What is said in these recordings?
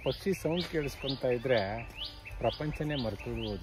ಪಕ್ಷಿ ಸೌಂಡ್ ಕೇಳಿಸ್ಕೊಂತ ಇದ್ರೆ ಪ್ರಪಂಚನೇ ಮರೆತುಬಿಡ್ಬೋದು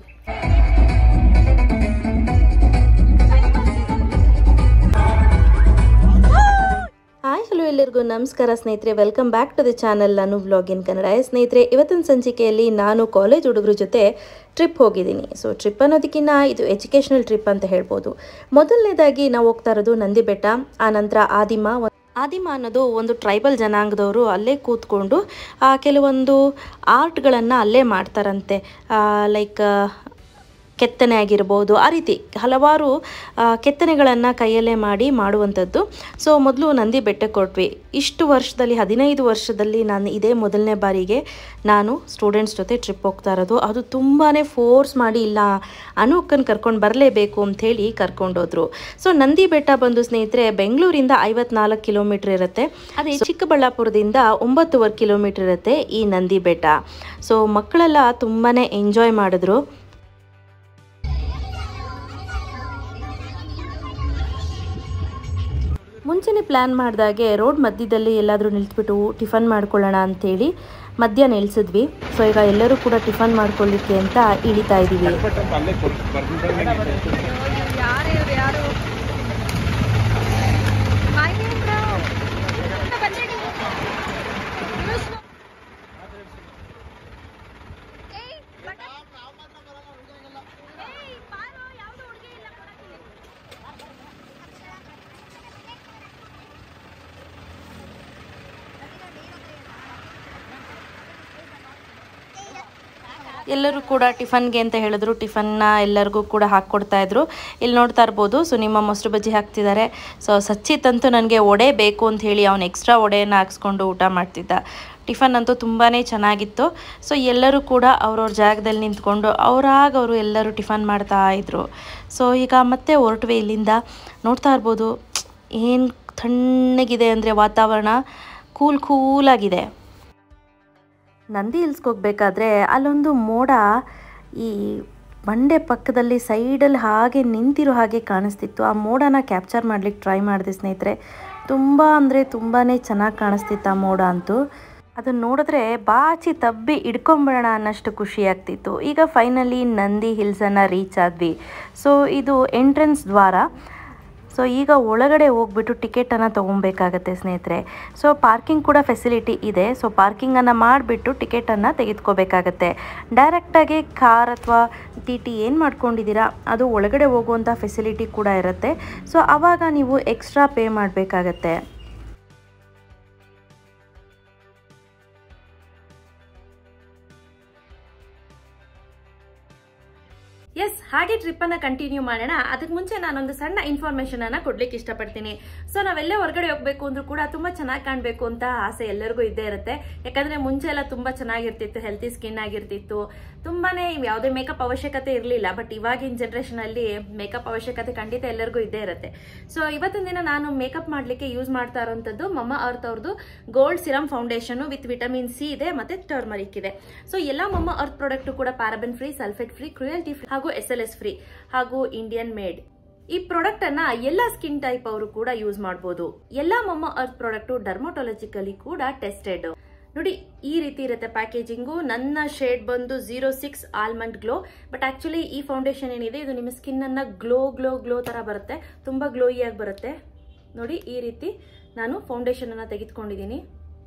hi hello ಎಲ್ಲರಿಗೂ ನಮಸ್ಕಾರ ಸ್ನೇಹಿತರೆ welcome back to the channel ನಾನು ವ್ಲಾಗ್ ಇನ್ ಕನ್ನಡ ಸ್ನೇಹಿತರೆ ಇವತ್ತಿನ ಸಂಚಿಕೆಯಲ್ಲಿ ನಾನು ಕಾಲೇಜ್ ಹುಡುಗರ ಜೊತೆ ಟ್ರಿಪ್ ಹೋಗಿದ್ದೀನಿ ಸೊ ಟ್ರಿಪ್ ಅನ್ನೋದಕ್ಕಿಂತ ಇದು ಎಜುಕೇಷನಲ್ ಟ್ರಿಪ್ ಅಂತ ಹೇಳ್ಬೋದು ಮೊದಲನೇದಾಗಿ ನಾವು ಹೋಗ್ತಾ ಇರೋದು ನಂದಿ ಬೆಟ್ಟ ಆನಂತರ ಆದಿಮ ಆದಿಮ ಅನ್ನೋದು ಒಂದು ಟ್ರೈಬಲ್ ಜನಾಂಗದವರು ಅಲ್ಲೇ ಕೂತ್ಕೊಂಡು ಆ, ಕೆಲವೊಂದು ಆರ್ಟ್ಗಳನ್ನು ಅಲ್ಲೇ ಮಾಡ್ತಾರಂತೆ ಲೈಕ್ ಕೆತ್ತನೆ ಆಗಿರ್ಬೋದು ಆ ರೀತಿ ಹಲವಾರು ಕೆತ್ತನೆಗಳನ್ನು ಕೈಯಲ್ಲೇ ಮಾಡಿ ಮಾಡುವಂಥದ್ದು ಸೊ ಮೊದಲು ನಂದಿ ಬೆಟ್ಟಕ್ಕೆ ಕೊಟ್ವಿ ಇಷ್ಟು ವರ್ಷದಲ್ಲಿ ಹದಿನೈದು ವರ್ಷದಲ್ಲಿ ನಾನು ಇದೇ ಮೊದಲನೇ ಬಾರಿಗೆ ನಾನು ಸ್ಟೂಡೆಂಟ್ಸ್ ಜೊತೆ ಟ್ರಿಪ್ ಹೋಗ್ತಾ ಇರೋದು ಅದು ತುಂಬಾ ಫೋರ್ಸ್ ಮಾಡಿ ಇಲ್ಲ ಅನುಕ್ಕನ್ನು ಕರ್ಕೊಂಡು ಬರಲೇಬೇಕು ಅಂಥೇಳಿ ಕರ್ಕೊಂಡೋದ್ರು ಸೊ ನಂದಿ ಬೆಟ್ಟ ಬಂದು ಸ್ನೇಹಿತರೆ ಬೆಂಗಳೂರಿಂದ ಐವತ್ನಾಲ್ಕು ಕಿಲೋಮೀಟ್ರ್ ಇರುತ್ತೆ ಅದೇ ಚಿಕ್ಕಬಳ್ಳಾಪುರದಿಂದ ಒಂಬತ್ತುವರೆ ಕಿಲೋಮೀಟ್ರ್ ಇರುತ್ತೆ ಈ ನಂದಿ ಬೆಟ್ಟ ಸೊ ಮಕ್ಕಳೆಲ್ಲ ತುಂಬಾ ಎಂಜಾಯ್ ಮಾಡಿದ್ರು ಮುಂಚೆನೇ ಪ್ಲ್ಯಾನ್ ಮಾಡಿದಾಗೆ ರೋಡ್ ಮಧ್ಯದಲ್ಲಿ ಎಲ್ಲಾದರೂ ನಿಲ್ತ್ಬಿಟ್ಟು ಟಿಫನ್ ಮಾಡ್ಕೊಳ್ಳೋಣ ಅಂಥೇಳಿ ಮಧ್ಯ ನಿಲ್ಸಿದ್ವಿ ಸೊ ಈಗ ಎಲ್ಲರೂ ಕೂಡ ಟಿಫನ್ ಮಾಡ್ಕೊಳ್ಳಿಕ್ಕೆ ಅಂತ ಇಳಿತಾ ಇದ್ದೀವಿ ಅಲ್ಲೇ ಯಾರು ಇವ್ರು ಯಾರು ಮಹೇಂದ್ರ ಬನ್ನಿ ನೀವು ವಿಷ್ಣು. ಏಯ್, ಬನ್ನಿ. ಏಯ್, ಬಾರೋ, ಯಾವ್ದು ಹುಡ್ಗಿ ಇಲ್ಲ ಕೊಡಕ್ಕಿಲ್ಲಿ. ಎಲ್ಲರೂ ಕೂಡ ಟಿಫನ್ಗೆ ಅಂತ ಹೇಳಿದ್ರು ಟಿಫನ್ನ ಎಲ್ಲರಿಗೂ ಕೂಡ ಹಾಕ್ಕೊಡ್ತಾ ಇದ್ರು ಇಲ್ಲಿ ನೋಡ್ತಾ ಇರ್ಬೋದು ಸೊ ನಿಮ್ಮ ಮೊಸರು ಬಜ್ಜಿ ಹಾಕ್ತಿದ್ದಾರೆ ಸೊ ಸಚ್ಚಿತ್ ಅಂತೂ ನನಗೆ ಒಡೆ ಬೇಕು ಅಂತ ಹೇಳಿ ಅವ್ನು ಎಕ್ಸ್ಟ್ರಾ ಒಡೆಯನ್ನು ಹಾಕ್ಸ್ಕೊಂಡು ಊಟ ಮಾಡ್ತಿದ್ದ ಟಿಫನ್ ಅಂತೂ ತುಂಬಾ ಚೆನ್ನಾಗಿತ್ತು ಸೊ ಎಲ್ಲರೂ ಕೂಡ ಅವ್ರವ್ರ ಜಾಗದಲ್ಲಿ ನಿಂತ್ಕೊಂಡು ಅವರಾಗ ಅವರು ಎಲ್ಲರೂ ಟಿಫನ್ ಮಾಡ್ತಾ ಇದ್ರು ಸೊ ಈಗ ಮತ್ತೆ ಹೊರಟ್ವಿ ಇಲ್ಲಿಂದ ನೋಡ್ತಾ ಇರ್ಬೋದು ಏನು ತಣ್ಣಗಿದೆ ಅಂದರೆ ವಾತಾವರಣ ಕೂಲ್ ಕೂಲಾಗಿದೆ ನಂದಿ ಹಿಲ್ಸ್ಗೆ ಹೋಗ್ಬೇಕಾದ್ರೆ ಅಲ್ಲೊಂದು ಮೋಡ ಈ ಬಂಡೆ ಪಕ್ಕದಲ್ಲಿ ಸೈಡಲ್ಲಿ ಹಾಗೆ ನಿಂತಿರೋ ಹಾಗೆ ಕಾಣಿಸ್ತಿತ್ತು ಆ ಮೋಡನ ಕ್ಯಾಪ್ಚರ್ ಮಾಡ್ಲಿಕ್ಕೆ ಟ್ರೈ ಮಾಡಿದೆ ಸ್ನೇಹಿತರೆ ತುಂಬ ಅಂದರೆ ತುಂಬಾ ಚೆನ್ನಾಗಿ ಕಾಣಿಸ್ತಿತ್ತು ಆ ಮೋಡ ಅಂತೂ ಅದನ್ನು ನೋಡಿದ್ರೆ ಬಾಚಿ ತಬ್ಬಿ ಹಿಡ್ಕೊಂಬಿಡೋಣ ಅನ್ನೋಷ್ಟು ಖುಷಿ ಆಗ್ತಿತ್ತು ಈಗ ಫೈನಲಿ ನಂದಿ ಹಿಲ್ಸನ್ನು ರೀಚ್ ಆದ್ವಿ ಸೊ ಇದು ಎಂಟ್ರೆನ್ಸ್ ದ್ವಾರ ಸೊ ಈಗ ಒಳಗಡೆ ಹೋಗ್ಬಿಟ್ಟು ಟಿಕೆಟನ್ನು ತೊಗೊಬೇಕಾಗತ್ತೆ ಸ್ನೇಹಿತರೆ ಸೊ ಪಾರ್ಕಿಂಗ್ ಕೂಡ ಫೆಸಿಲಿಟಿ ಇದೆ ಸೊ ಪಾರ್ಕಿಂಗನ್ನು ಮಾಡಿಬಿಟ್ಟು ಟಿಕೆಟನ್ನು ತೆಗೆದುಕೋಬೇಕಾಗತ್ತೆ ಡೈರೆಕ್ಟಾಗಿ ಕಾರ್ ಅಥವಾ ಟಿ ಟಿ ಏನು ಮಾಡ್ಕೊಂಡಿದ್ದೀರಾ ಅದು ಒಳಗಡೆ ಹೋಗುವಂಥ ಫೆಸಿಲಿಟಿ ಕೂಡ ಇರುತ್ತೆ ಸೊ ಆವಾಗ ನೀವು ಎಕ್ಸ್ಟ್ರಾ ಪೇ ಮಾಡಬೇಕಾಗತ್ತೆ ಎಸ್ ಹಾಗೆ ಟ್ರಿಪ್ ಅನ್ನ ಕಂಟಿನ್ಯೂ ಮಾಡೋಣ ಅದಕ್ಕೆ ಮುಂಚೆ ನಾನೊಂದು ಸಣ್ಣ ಇನ್ಫಾರ್ಮೇಶನ್ ಅನ್ನ ಕೊಡ್ಲಿಕ್ಕೆ ಇಷ್ಟಪಡ್ತೀನಿ ಸೊ ನಾವೆಲ್ಲೇ ಹೊರಗಡೆ ಹೋಗ್ಬೇಕು ಅಂದ್ರೂ ಕೂಡ ತುಂಬಾ ಚೆನ್ನಾಗಿ ಕಾಣಬೇಕು ಅಂತ ಆಸೆ ಎಲ್ಲರಿಗೂ ಇದ್ದೇ ಇರುತ್ತೆ ಯಾಕಂದ್ರೆ ಮುಂಚೆ ಎಲ್ಲ ತುಂಬಾ ಚೆನ್ನಾಗಿರ್ತಿತ್ತು ಹೆಲ್ತಿ ಸ್ಕಿನ್ ಆಗಿರ್ತಿತ್ತು ತುಂಬಾನೇ ಯಾವುದೇ ಮೇಕಪ್ ಅವಶ್ಯಕತೆ ಇರಲಿಲ್ಲ ಬಟ್ ಇವಾಗಿನ ಜನರೇಷನ್ ಅಲ್ಲಿ ಮೇಕಪ್ ಅವಶ್ಯಕತೆ ಖಂಡಿತ ಎಲ್ಲರಿಗೂ ಇದ್ದೇ ಇರುತ್ತೆ ಸೊ ಇವತ್ತಿನ ದಿನ ನಾನು ಮೇಕಪ್ ಮಾಡ್ಲಿಕ್ಕೆ ಯೂಸ್ ಮಾಡ್ತಾ ಇರೋಂಥದ್ದು ಮಮ್ಮ ಅರ್ತ್ ಅವ್ರದ್ದು gold serum foundation with vitamin C ಇದೆ ಮತ್ತೆ ಟರ್ಮರಿಕ್ ಇದೆ ಸೊ ಎಲ್ಲ ಮಮ್ಮ ಅರ್ತ್ ಪ್ರಾಡಕ್ಟ್ ಕೂಡ paraben free sulphate free cruelty free ಹಾಗೂ ಎಸ್ ಎಲ್ ಎಸ್ ಫ್ರೀ ಹಾಗೂ ಇಂಡಿಯನ್ ಮೇಡ್ ಈ ಪ್ರಾಡಕ್ಟ್ ಅನ್ನ ಎಲ್ಲ ಸ್ಕಿನ್ ಟೈಪ್ ಅವರು ಕೂಡ ಯೂಸ್ ಮಾಡಬಹುದು ಎಲ್ಲಾ ಮಮ್ಮ ಅರ್ತ್ ಪ್ರಾಡಕ್ಟ್ ಡರ್ಮೋಟಾಲಜಿಕಲಿ ಕೂಡ ಟೆಸ್ಟೆಡ್ ನೋಡಿ ಈ ರೀತಿ ಇರುತ್ತೆ ಪ್ಯಾಕೇಜಿಂಗು ನನ್ನ ಶೇಡ್ ಬಂದು zero six almond glow but actually ಈ ಫೌಂಡೇಶನ್ ಏನಿದೆ ಇದು ನಿಮ್ಮ ಸ್ಕಿನ್ ಅನ್ನ ಗ್ಲೋ ಗ್ಲೋ ಗ್ಲೋ ತರ ಬರುತ್ತೆ ತುಂಬಾ ಗ್ಲೋಯಿ ಆಗಿ ಬರುತ್ತೆ ನೋಡಿ ಈ ರೀತಿ ನಾನು ಫೌಂಡೇಶನ್ ಅನ್ನ ತೆಗೆದುಕೊಂಡಿದ್ದೀನಿ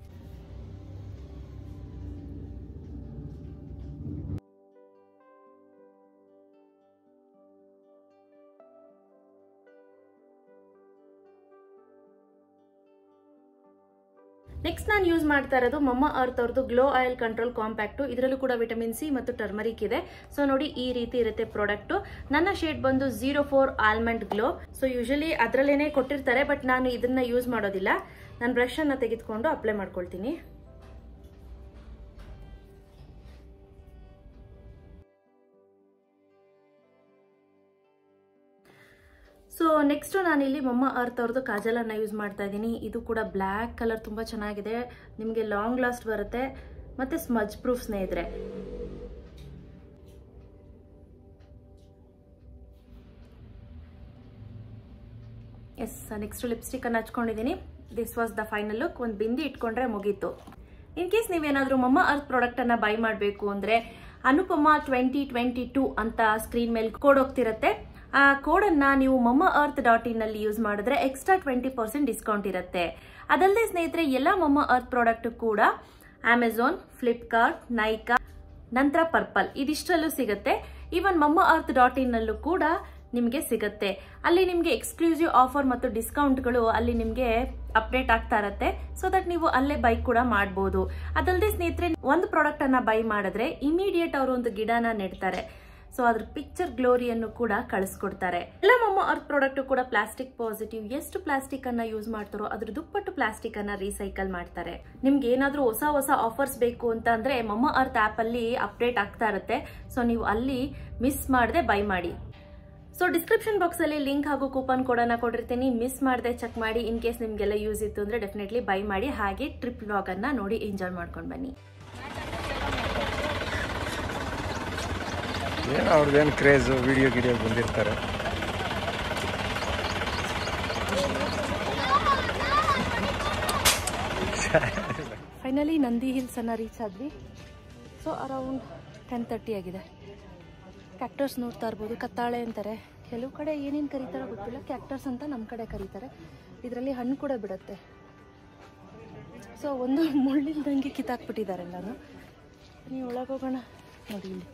ನೆಕ್ಸ್ಟ್ ನಾನು ಯೂಸ್ ಮಾಡ್ತಾ ಇರೋದು ಮಮ್ಮ ಅರ್ತ್ ಅವ್ರದ್ದು ಗ್ಲೋ ಆಯಿಲ್ ಕಂಟ್ರೋಲ್ ಕಾಂಪ್ಯಾಕ್ಟು ಇದರಲ್ಲೂ ಕೂಡ ವಿಟಮಿನ್ ಸಿ ಮತ್ತು ಟರ್ಮರಿಕ್ ಇದೆ ಸೊ ನೋಡಿ ಈ ರೀತಿ ಇರುತ್ತೆ ಪ್ರಾಡಕ್ಟ್ ನನ್ನ ಶೇಡ್ ಬಂದು zero four almond glow so usually ಅದರಲ್ಲೇನೆ ಕೊಟ್ಟಿರ್ತಾರೆ ಬಟ್ ನಾನು ಇದನ್ನ ಯೂಸ್ ಮಾಡೋದಿಲ್ಲ ನಾನು ಬ್ರಷ್ ಅನ್ನ ತೆಗೆದುಕೊಂಡು ಅಪ್ಲೈ ಮಾಡ್ಕೊಳ್ತೀನಿ ಸೊ ನೆಕ್ಸ್ಟ್ ನಾನಿಲ್ಲಿ ಮಮ್ಮ ಅರ್ತ್ ಅವ್ರದ್ದು ಕಾಜಲನ್ನು ಯೂಸ್ ಮಾಡ್ತಾ ಇದ್ದೀನಿ ಇದು ಕೂಡ ಬ್ಲ್ಯಾಕ್ ಕಲರ್ ತುಂಬ ಚೆನ್ನಾಗಿದೆ ನಿಮಗೆ ಲಾಂಗ್ ಲಾಸ್ಟ್ ಬರುತ್ತೆ ಮತ್ತು ಸ್ಮಜ್ ಪ್ರೂಫ್ ಸ್ನೇಹಿತರೆ ಎಸ್ ನೆಕ್ಸ್ಟ್ ಲಿಪ್ಸ್ಟಿಕ್ ಅನ್ನು ಹಚ್ಕೊಂಡಿದ್ದೀನಿ this was the final look ಒಂದು ಬಿಂದಿ ಇಟ್ಕೊಂಡ್ರೆ ಮುಗೀತು ಇನ್ ಕೇಸ್ ನೀವೇನಾದರೂ ಮಮ್ಮ ಅರ್ತ್ ಪ್ರಾಡಕ್ಟನ್ನು ಬೈ ಮಾಡಬೇಕು ಅಂದರೆ ಅನುಪಮ ಟ್ವೆಂಟಿ ಟ್ವೆಂಟಿ ಟೂ ಅಂತ ಸ್ಕ್ರೀನ್ ಮೇಲೆ ಕೋಡ್ ಹೋಗ್ತಿರತ್ತೆ ಆ ಕೋಡನ್ನು ನೀವು ಮಮ್ಮ ಅರ್ತ್ ಡಾಟ್ ಇನ್ನಲ್ಲಿ ಯೂಸ್ ಮಾಡಿದ್ರೆ ಎಕ್ಸ್ಟ್ರಾ ಟ್ವೆಂಟಿ ಪರ್ಸೆಂಟ್ ಡಿಸ್ಕೌಂಟ್ ಇರುತ್ತೆ ಅದಲ್ಲದೆ ಸ್ನೇಹಿತರೆ ಎಲ್ಲ ಮಮ್ಮ ಅರ್ತ್ ಪ್ರಾಡಕ್ಟ್ ಕೂಡ ಅಮೆಝಾನ್ ಫ್ಲಿಪ್ಕಾರ್ಟ್ ನೈಕಾ ನಂತರ ಪರ್ಪಲ್ ಇದಿಷ್ಟರಲ್ಲೂ ಸಿಗುತ್ತೆ ಈವನ್ ಮಮ್ಮ ಅರ್ತ್ ಡಾಟ್ ಇನ್ನಲ್ಲೂ ಕೂಡ ನಿಮಗೆ ಸಿಗುತ್ತೆ ಅಲ್ಲಿ ನಿಮಗೆ ಎಕ್ಸ್ಕ್ಲೂಸಿವ್ ಆಫರ್ ಮತ್ತು ಡಿಸ್ಕೌಂಟ್ಗಳು ಅಲ್ಲಿ ನಿಮಗೆ ಅಪ್ಡೇಟ್ ಆಗ್ತಾ ಇರತ್ತೆ ಸೊ ದಟ್ ನೀವು ಅಲ್ಲೇ ಬೈ ಕೂಡ ಮಾಡ್ಬೋದು ಅದಲ್ಲದೆ ಸ್ನೇಹಿತರೆ ಒಂದು ಪ್ರಾಡಕ್ಟ್ ಅನ್ನ ಬೈ ಮಾಡಿದ್ರೆ ಇಮಿಡಿಯೇಟ್ ಅವರು ಒಂದು ಗಿಡನ ನೆಡ್ತಾರೆ ಸೊ ಅದ್ರ ಪಿಕ್ಚರ್ ಗ್ಲೋರಿಯನ್ನು ಕೂಡ ಕಳಿಸ್ಕೊಡ್ತಾರೆ ಎಲ್ಲ ಮಮ್ಮ ಅರ್ತ್ ಪ್ರಾಡಕ್ಟ್ ಕೂಡ ಪ್ಲಾಸ್ಟಿಕ್ ಪಾಸಿಟಿವ್ ಎಷ್ಟು ಪ್ಲಾಸ್ಟಿಕ್ ಅನ್ನ ಯೂಸ್ ಮಾಡ್ತಾರೋ ಅದ್ರ ದುಪ್ಪಟ್ಟು ಪ್ಲಾಸ್ಟಿಕ್ ಅನ್ನ ರೀಸೈಕಲ್ ಮಾಡ್ತಾರೆ ನಿಮ್ಗೆ ಏನಾದ್ರೂ ಹೊಸ ಹೊಸ ಆಫರ್ಸ್ ಬೇಕು ಅಂತ ಅಂದ್ರೆ ಮಮ್ಮ ಅರ್ತ್ ಆಪ್ ಅಲ್ಲಿ ಅಪ್ಡೇಟ್ ಆಗ್ತಾ ಇರುತ್ತೆ ಸೊ ನೀವು ಅಲ್ಲಿ ಮಿಸ್ ಮಾಡದೆ ಬೈ ಮಾಡಿ ಸೊ ಡಿಸ್ಕ್ರಿಪ್ಷನ್ ಬಾಕ್ಸ್ ಅಲ್ಲಿ ಲಿಂಕ್ ಹಾಗೂ ಕೂಪನ್ ಕೋಡನ್ನ ಕೊಟ್ಟಿರ್ತೀನಿ ಮಿಸ್ ಮಾಡದೆ ಚೆಕ್ ಮಾಡಿ ಇನ್ ಕೇಸ್ ನಿಮ್ಗೆಲ್ಲ ಯೂಸ್ ಇತ್ತು ಅಂದ್ರೆ ಡೆಫಿನೆಟ್ಲಿ ಬೈ ಮಾಡಿ ಹಾಗೆ ಟ್ರಿಪ್ ವ್ಲಾಗ್ ಅನ್ನ ನೋಡಿ ಎಂಜಾಯ್ ಮಾಡ್ಕೊಂಡು ಬನ್ನಿ ಏನೋ ಅವ್ರದ್ದೇನು ಕ್ರೇಜು ವಿಡಿಯೋ ಗಿಡಿಯೋ ಬಂದಿರ್ತಾರೆ ಫೈನಲಿ ನಂದಿ ಹಿಲ್ಸ್ ಅನ್ನ ರೀಚ್ ಆದ್ವಿ ಸೊ ಅರೌಂಡ್ ಟೆನ್ ತರ್ಟಿ ಆಗಿದೆ ಕ್ಯಾಕ್ಟರ್ಸ್ ನೋಡ್ತಾ ಇರ್ಬೋದು ಕತ್ತಾಳೆ ಅಂತಾರೆ ಕೆಲವು ಕಡೆ ಏನೇನು ಕರೀತಾರೋ ಗೊತ್ತಿಲ್ಲ ಕ್ಯಾಕ್ಟರ್ಸ್ ಅಂತ ನಮ್ಮ ಕಡೆ ಕರೀತಾರೆ ಇದರಲ್ಲಿ ಹಣ್ಣು ಕೂಡ ಬಿಡುತ್ತೆ ಸೊ ಒಂದು ಮುಳ್ಳಿಲ್ದಂಗೆ ಕಿತ್ತಾಕ್ಬಿಟ್ಟಿದ್ದಾರೆ ಎಲ್ಲಾನು ನೀವು ಒಳಗೆ ಹೋಗೋಣ ನೋಡಿ ಇಲ್ಲಿ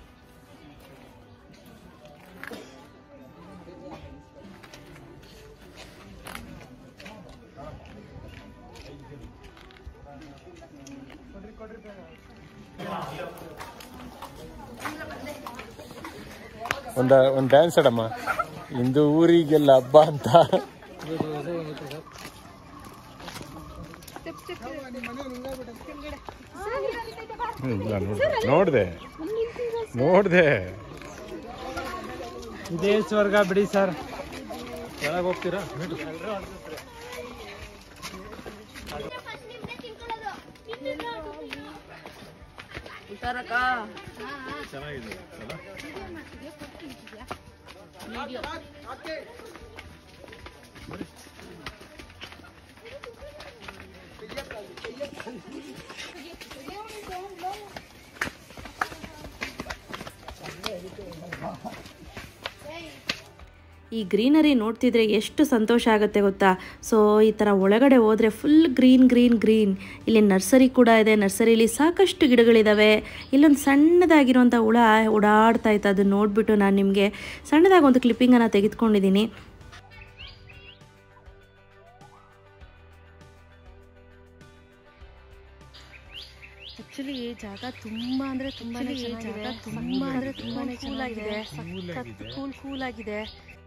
ಒಂದ ಒಂದು ಡ್ಯಾನ್ಸ್ ಆಡಮ್ಮ ಇಂದು ಊರಿಗೆಲ್ಲ ಹಬ್ಬ ಅಂತ ಹ್ಮ್, ನಾನ್ ನೋಡ್ದೆ. ನೋಡ್ದೆ ನೋಡ್ದೆ ಇದೇ ಸ್ವರ್ಗ ಬಿಡಿ ಸರ್ ಕೆಳಗೆ ಹೋಗ್ತೀರಾ ಈ ಗ್ರೀನರಿ ನೋಡ್ತಿದ್ರೆ ಎಷ್ಟು ಸಂತೋಷ ಆಗುತ್ತೆ ಗೊತ್ತಾ ಸೊ ಈ ಥರ ಒಳಗಡೆ ಹೋದರೆ ಫುಲ್ ಗ್ರೀನ್ ಗ್ರೀನ್ ಗ್ರೀನ್ ಇಲ್ಲಿ ನರ್ಸರಿ ಕೂಡ ಇದೆ ನರ್ಸರಿಲಿ ಸಾಕಷ್ಟು ಗಿಡಗಳಿದ್ದಾವೆ ಇಲ್ಲೊಂದು ಸಣ್ಣದಾಗಿರುವಂಥ ಹುಳ ಓಡಾಡ್ತಾ ಇತ್ತು ಅದನ್ನ ನೋಡಿಬಿಟ್ಟು ನಾನು ನಿಮಗೆ ಸಣ್ಣದಾಗಿ ಒಂದು ಕ್ಲಿಪ್ಪಿಂಗನ್ನು ತೆಗೆದುಕೊಂಡಿದ್ದೀನಿ ಆಕ್ಚುಲಿ ಜಾಗ ತುಂಬಾ ಅಂದ್ರೆ ತುಂಬಾನೇ ಜಾಗ ತುಂಬಾ ಅಂದ್ರೆ ತುಂಬಾನೇ ಕೂಲ್ ಆಗಿದೆ ಕೂಲ್ ಕೂಲ್ ಆಗಿದೆ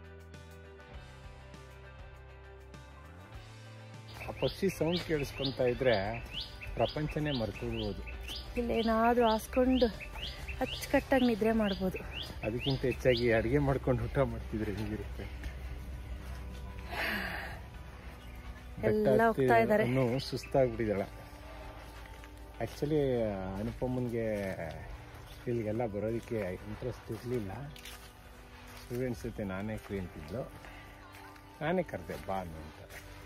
ಆ ಪಕ್ಷಿ ಸೌಂಡ್ ಕೇಳಿಸ್ಕೊಂತ ಇದ್ರೆ ಪ್ರಪಂಚನೇ ಮರ್ತೋಗ್ಬೋದು ಇಲ್ಲೇನಾದ್ರೂ ಹಾಸ್ಕೊಂಡು ಅಚ್ಚುಕಟ್ಟಾಗಿ ನಿದ್ರೆ ಮಾಡ್ಬೋದು ಅದಕ್ಕಿಂತ ಹೆಚ್ಚಾಗಿ ಅಡುಗೆ ಮಾಡ್ಕೊಂಡು ಊಟ ಮಾಡ್ತಿದ್ರೆ ಹೇಗಿರುತ್ತೆ ಎಲ್ಲ ಹೋಗ್ತಾ ಇದ್ದಾರೆ. ಇನ್ನೂ ಸುಸ್ತಾಗ್ಬಿಟ್ಟಿದ್ದಾಳೆ ಆ್ಯಕ್ಚುಲಿ ಅನುಪಮ್ಮನಿಗೆ ಇಲ್ಲಿಗೆಲ್ಲ ಬರೋದಕ್ಕೆ ಇಂಟ್ರೆಸ್ಟ್ ಇರಲಿಲ್ಲ ಸ್ಟೂಡೆಂಟ್ಸ್ ಜೊತೆ ನಾನೇ ಫ್ರೀ ಅಂತಿದ್ಲು ನಾನೇ ಕರೆದೆ ಬಾ ಅನ್ನು ಅಂತ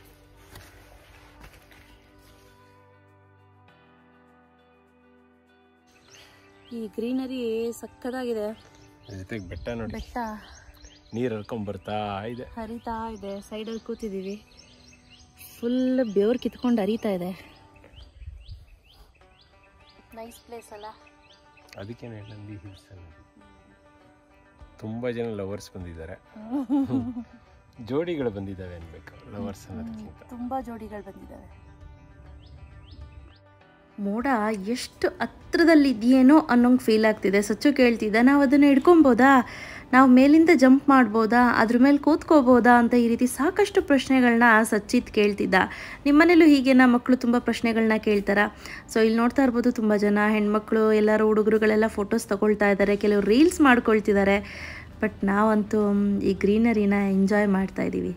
ಈ ಗ್ರೀನರಿ ಸಕ್ಕದಾಗಿದೆ ಜೊತೆಗೆ ಬೆಟ್ಟ ನೋಡಿ ಬೆಟ್ಟ ನೀರು ಹರ್ಕೊಂಡ್ ಬರ್ತಾ ಇದೆ ಹರಿತಾ ಇದೆ ಸೈಡಲ್ಲಿ ಕೂತಿದ್ದೀವಿ ಫುಲ್ ಬೆವ್ರು ಕಿತ್ಕೊಂಡು ಹರಿತಾ ಇದೆ ನೈಸ್ ಪ್ಲೇಸ್ ಅಲ್ಲ ಅದಕ್ಕೇನೆ ನಂದಿ ಹಿಲ್ಸ್ ಅನ್ನೋದು ತುಂಬ ಜನ ಲವರ್ಸ್ ಬಂದಿದ್ದಾರೆ ಜೋಡಿಗಳು ಬಂದಿದ್ದಾವೆ ಅನ್ಬೇಕು ಲವರ್ಸ್ ಅನ್ನೋದಕ್ಕಿಂತ ತುಂಬ ಜೋಡಿಗಳು ಬಂದಿದ್ದಾವೆ ಮೋಡ ಎಷ್ಟು ಹತ್ರದಲ್ಲಿದೆಯೇನೋ ಅನ್ನೋಂಗೆ ಫೀಲ್ ಆಗ್ತಿದೆ ಸಚ್ಚು ಕೇಳ್ತಿದ್ದ ನಾವು ಅದನ್ನು ಹಿಡ್ಕೊಬೋದಾ ನಾವು ಮೇಲಿಂದ ಜಂಪ್ ಮಾಡ್ಬೋದಾ ಅದ್ರ ಮೇಲೆ ಕೂತ್ಕೋಬೋದಾ ಅಂತ ಈ ರೀತಿ ಸಾಕಷ್ಟು ಪ್ರಶ್ನೆಗಳನ್ನ ಸಚ್ಚಿತ್ ಕೇಳ್ತಿದ್ದ ನಿಮ್ಮನೇಲೂ ಹೀಗೇನ ಮಕ್ಕಳು ತುಂಬ ಪ್ರಶ್ನೆಗಳನ್ನ ಕೇಳ್ತಾರ ಸೊ ಇಲ್ಲಿ ನೋಡ್ತಾ ಇರ್ಬೋದು ತುಂಬ ಜನ ಹೆಣ್ಮಕ್ಳು ಎಲ್ಲರೂ ಹುಡುಗರುಗಳೆಲ್ಲ ಫೋಟೋಸ್ ತಗೊಳ್ತಾ ಇದ್ದಾರೆ ಕೆಲವರು ರೀಲ್ಸ್ ಮಾಡ್ಕೊಳ್ತಿದ್ದಾರೆ ಬಟ್ ನಾವಂತೂ ಮ್, ಈ ಗ್ರೀನರಿನ ಎಂಜಾಯ್ ಮಾಡ್ತಾ ಇದ್ದೀವಿ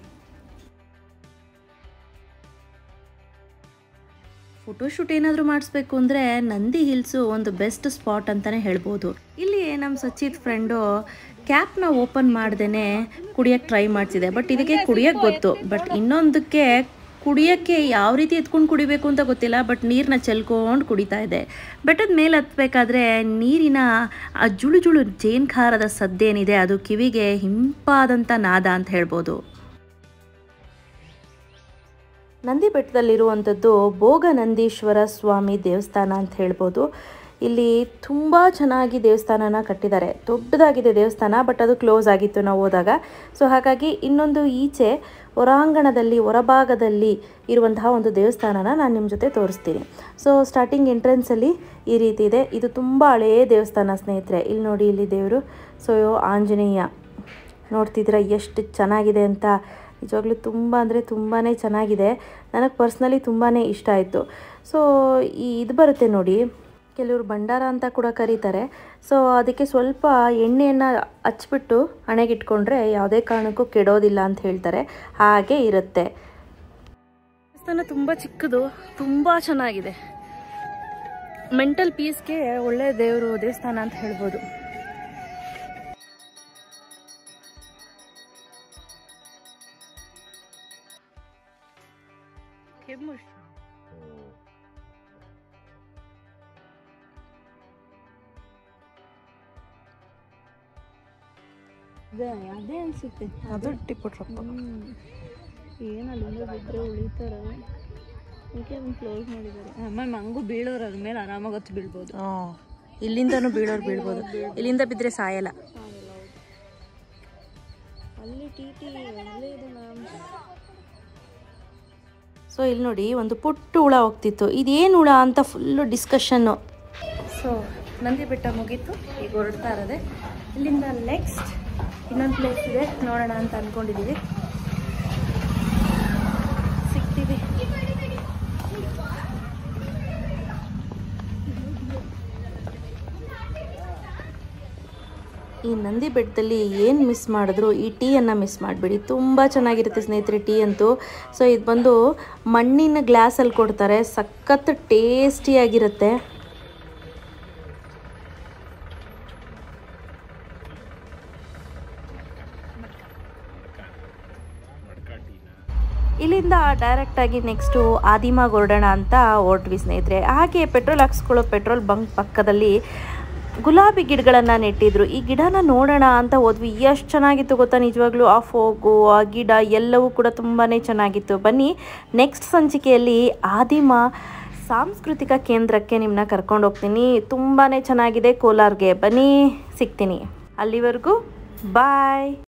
ಫೋಟೋಶೂಟ್ ಏನಾದರೂ ಮಾಡಿಸ್ಬೇಕು ಅಂದರೆ ನಂದಿ ಹಿಲ್ಸು ಒಂದು ಬೆಸ್ಟ್ ಸ್ಪಾಟ್ ಅಂತಲೇ ಹೇಳ್ಬೋದು ಇಲ್ಲಿ ನಮ್ಮ ಸಚಿತ್ ಫ್ರೆಂಡು ಕ್ಯಾಪ್ನ ಓಪನ್ ಮಾಡ್ದೇ ಕುಡಿಯೋಕ್ಕೆ ಟ್ರೈ ಮಾಡ್ತಿದೆ ಬಟ್ ಇದಕ್ಕೆ ಕುಡಿಯೋಕ್ಕೆ ಗೊತ್ತು ಬಟ್ ಇನ್ನೊಂದಕ್ಕೆ ಕುಡಿಯೋಕ್ಕೆ ಯಾವ ರೀತಿ ಎತ್ಕೊಂಡು ಕುಡಿಬೇಕು ಅಂತ ಗೊತ್ತಿಲ್ಲ ಬಟ್ ನೀರನ್ನ ಚೆಲ್ಕೊಂಡು ಕುಡಿತಾ ಇದೆ ಬೆಟ್ಟದ ಮೇಲೆ ಹತ್ಬೇಕಾದ್ರೆ ನೀರಿನ ಆ ಜುಳು ಜುಳು ಜೇನ್ಖಾರದ ಸದ್ದೇನಿದೆ ಅದು ಕಿವಿಗೆ ಹಿಂಪಾದಂಥ ನಾದ ಅಂತ ಹೇಳ್ಬೋದು ನಂದಿ ಬೆಟ್ಟದಲ್ಲಿರುವಂಥದ್ದು ಭೋಗನಂದೀಶ್ವರ ಸ್ವಾಮಿ ದೇವಸ್ಥಾನ ಅಂತ ಹೇಳ್ಬೋದು ಇಲ್ಲಿ ತುಂಬ ಚೆನ್ನಾಗಿ ದೇವಸ್ಥಾನನ ಕಟ್ಟಿದ್ದಾರೆ ದೊಡ್ಡದಾಗಿದೆ ದೇವಸ್ಥಾನ ಬಟ್ ಅದು ಕ್ಲೋಸ್ ಆಗಿತ್ತು ನಾವು ಹೋದಾಗ ಸೊ ಹಾಗಾಗಿ ಇನ್ನೊಂದು ಈಚೆ ಹೊರಾಂಗಣದಲ್ಲಿ ಹೊರಭಾಗದಲ್ಲಿ ಇರುವಂತಹ ಒಂದು ದೇವಸ್ಥಾನನ ನಾನು ನಿಮ್ಮ ಜೊತೆ ತೋರಿಸ್ತೀನಿ ಸೊ ಸ್ಟಾರ್ಟಿಂಗ್ ಎಂಟ್ರೆನ್ಸಲ್ಲಿ ಈ ರೀತಿ ಇದೆ ಇದು ತುಂಬ ಹಳೆಯ ದೇವಸ್ಥಾನ ಸ್ನೇಹಿತರೆ ಇಲ್ಲಿ ನೋಡಿ ಇಲ್ಲಿ ದೇವರು ಸೊ ಆಂಜನೇಯ ನೋಡ್ತಿದ್ದೀರಾ ಎಷ್ಟು ಚೆನ್ನಾಗಿದೆ ಅಂತ ನಿಜವಾಗ್ಲೂ ತುಂಬ ಅಂದರೆ ತುಂಬಾ ಚೆನ್ನಾಗಿದೆ ನನಗೆ ಪರ್ಸ್ನಲಿ ತುಂಬಾ ಇಷ್ಟ ಆಯಿತು ಸೊ ಈ ಇದು ಬರುತ್ತೆ ನೋಡಿ ಕೆಲವರು ಭಂಡಾರ ಅಂತ ಕೂಡ ಕರೀತಾರೆ ಸೊ ಅದಕ್ಕೆ ಸ್ವಲ್ಪ ಎಣ್ಣೆಯನ್ನು ಹಚ್ಬಿಟ್ಟು ಹಣೆಗಿಟ್ಕೊಂಡ್ರೆ ಯಾವುದೇ ಕಾರಣಕ್ಕೂ ಕೆಡೋದಿಲ್ಲ ಅಂತ ಹೇಳ್ತಾರೆ ಹಾಗೆ ಇರುತ್ತೆ ದೇವಸ್ಥಾನ ತುಂಬ ಚಿಕ್ಕದು ತುಂಬ ಚೆನ್ನಾಗಿದೆ ಮೆಂಟಲ್ ಪೀಸ್ಗೆ ಒಳ್ಳೆ ದೇವರು ದೇವಸ್ಥಾನ ಅಂತ ಹೇಳ್ಬೋದು ಕೆಮ್ಮು ಅದೇ ಅನ್ಸುತ್ತೆ ಅದು ಟಿಪ್ಪುಟ್ರಪ್ಪ ಏನು ಅಲ್ಲಿಂದ ಬಿದ್ದರೆ ಉಳಿತಾರ ಅದಕ್ಕೆ ಅದನ್ನ ಕ್ಲೋಸ್ ಮಾಡಿದ್ದಾರೆ ಆಮೇಲೆ ಮಂಗು ಬೀಳೋರು ಅದ್ರ ಮೇಲೆ ಆರಾಮಾಗಿ ಹೊತ್ತು ಬೀಳ್ಬೋದು ಇಲ್ಲಿಂದನೂ ಬೀಳೋರು ಬೀಳ್ಬೋದು ಇಲ್ಲಿಂದ ಬಿದ್ದರೆ ಸಾಯಲ್ಲ ಅಲ್ಲಿ ಟಿ ಟಿ ಅಲ್ಲೇ ಇದೆ ಮ್ಯಾಮ್ ಸೊ ಇಲ್ಲಿ ನೋಡಿ ಒಂದು ಪುಟ್ಟ ಹುಳ ಹೋಗ್ತಿತ್ತು ಇದೇನು ಹುಳ ಅಂತ ಫುಲ್ಲು ಡಿಸ್ಕಷನ್ನು ಸೊ ನಂದಿ ಬೆಟ್ಟ ಮುಗೀತು ಈಗ ಹೊರಡ್ತಾ ಇರೋದೆ ಇಲ್ಲಿಂದ ನೆಕ್ಸ್ಟ್ ಇನ್ನೊಂದು ಪ್ಲೇಸ್ ಇದೆ ನೋಡೋಣ ಅಂತ ಅಂದ್ಕೊಂಡಿದ್ದೀವಿ ಸಿಗ್ತೀವಿ ಈ ನಂದಿ ಬೆಟ್ಟದಲ್ಲಿ ಏನು ಮಿಸ್ ಮಾಡಿದ್ರು ಈ ಟೀಯನ್ನು ಮಿಸ್ ಮಾಡಿಬಿಡಿ ತುಂಬ ಚೆನ್ನಾಗಿರುತ್ತೆ ಸ್ನೇಹಿತರೆ ಟೀ ಅಂತೂ ಸೊ ಇದು ಬಂದು ಮಣ್ಣಿನ ಗ್ಲಾಸಲ್ಲಿ ಕೊಡ್ತಾರೆ ಸಖತ್ ಟೇಸ್ಟಿಯಾಗಿರುತ್ತೆ ಇಲ್ಲಿಂದ ಡೈರೆಕ್ಟಾಗಿ ನೆಕ್ಸ್ಟು ಆದಿಮಾಗ್ ಹೊರಡೋಣ ಅಂತ ಹೊರಟ್ವಿ ಸ್ನೇಹಿತರೆ ಹಾಗೆ ಪೆಟ್ರೋಲ್ ಹಾಕ್ಸ್ಕೊಳ್ಳೋ ಪೆಟ್ರೋಲ್ ಬಂಕ್ ಪಕ್ಕದಲ್ಲಿ ಗುಲಾಬಿ ಗಿಡಗಳನ್ನು ನೆಟ್ಟಿದ್ರು ಈ ಗಿಡನ ನೋಡೋಣ ಅಂತ ಹೋದ್ವಿ ಎಷ್ಟು ಚೆನ್ನಾಗಿತ್ತು ಗೊತ್ತಾ ನಿಜವಾಗ್ಲೂ ಆ ಫೋಗು ಆ ಗಿಡ ಎಲ್ಲವೂ ಕೂಡ ತುಂಬಾ ಚೆನ್ನಾಗಿತ್ತು ಬನ್ನಿ ನೆಕ್ಸ್ಟ್ ಸಂಚಿಕೆಯಲ್ಲಿ ಆದಿಮ ಸಾಂಸ್ಕೃತಿಕ ಕೇಂದ್ರಕ್ಕೆ ನಿಮ್ಮನ್ನ ಕರ್ಕೊಂಡು ಹೋಗ್ತೀನಿ ತುಂಬಾ ಚೆನ್ನಾಗಿದೆ ಕೋಲಾರ್ಗೆ ಬನ್ನಿ ಸಿಗ್ತೀನಿ ಅಲ್ಲಿವರೆಗೂ ಬಾಯ್